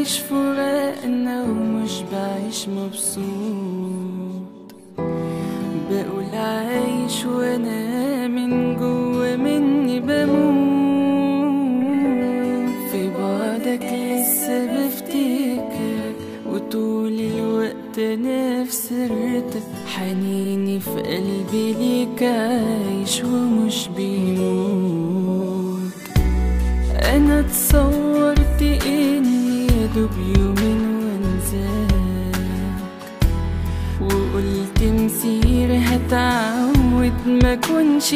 بعيش فراقنا ومش بعيش مبسوط بقول عايش وانا من جوا مني بموت في بعدك لسه بفتكرك وطول الوقت نفسي رتك حنيني في قلبي ليك عايش ومش بيموت انا اتصورت اني يا دوب يومين وانساك وقلت مسيري هتعود ما كنش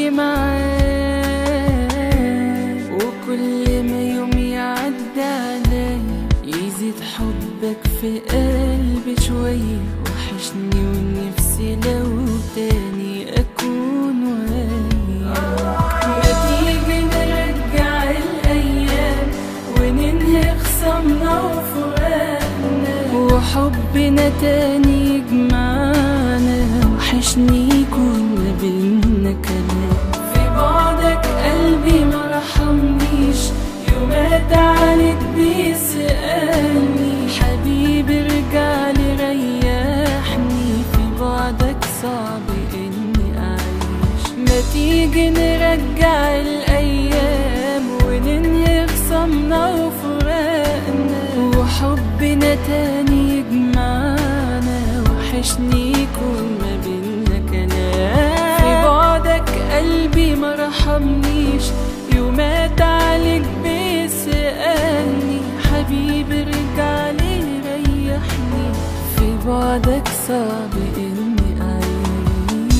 معاك وكل ما يوم يعدي عليا يزيد حبك في قلبي شوية وحشني ونفسي لو تاني أكون وياك ما تيجي نرجع الأيام وننهي خصمنا وفراقنا وحبنا تاني يجمعنا وحشني يكون ما بينا كلام في بعدك قلبي ما رحمنيش يومات عليك بيسألني حبيبي رجعلي ريحني في بعدك صعب اني اعيش ما تيجي نرجع الايام وننهي خصمنا وفراقنا وحبنا تاني يجمعنا وحشني يكون ما بينا كلام في بعدك قلبي ما رحمنيش يومات عليك بيسألني حبيبي رجعلي ريحني في بعدك صعب اني اعيش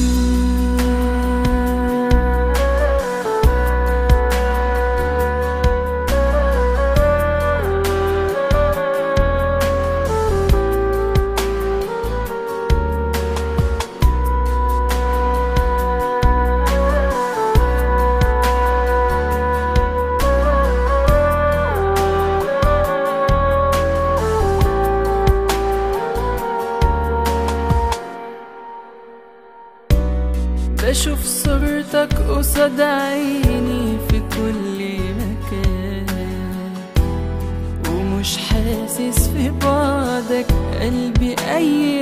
بشوف صورتك قصاد عيني في كل مكان ومش حاسس في بعدك قلبي أي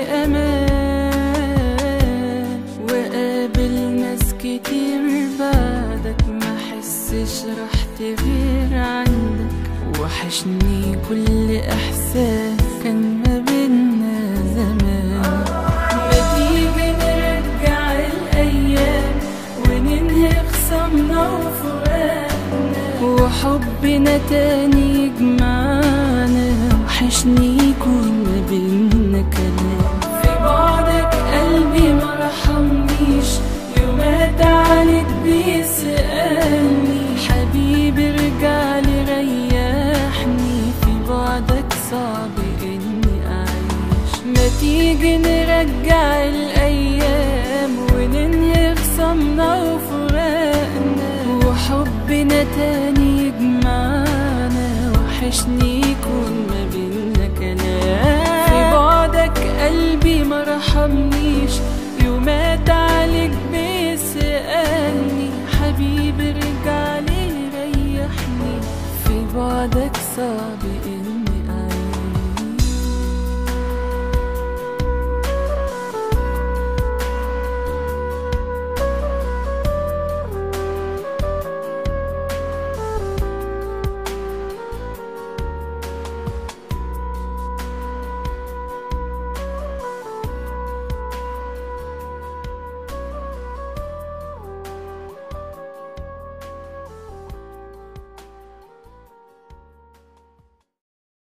أمان وقابل ناس كتير بعدك ما حسش راحتي غير عندك وحشني كل إحساس كان ما بينا زمان ما تيجي نرجع الأيام وننهي خصمنا وفراقنا وحبنا تاني يجمعنا وحشني يكون ما بينا كلام في بعدك قلبي ما رحمنيش يومات عليك بيسألني حبيبي رجعلي ريحني في بعدك صعب اني اعيش ما تيجي نرجع الايام وننهي خصمنا وفراقنا وحبنا تاني يجمعنا وحشني يكون ما بينا كلام في بعدك قلبي ما رحمنيش يومات عليك بيسألني حبيبي رجعلي ريحني في بعدك صعب اني اعيش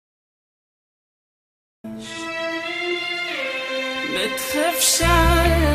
ما تخافش عليا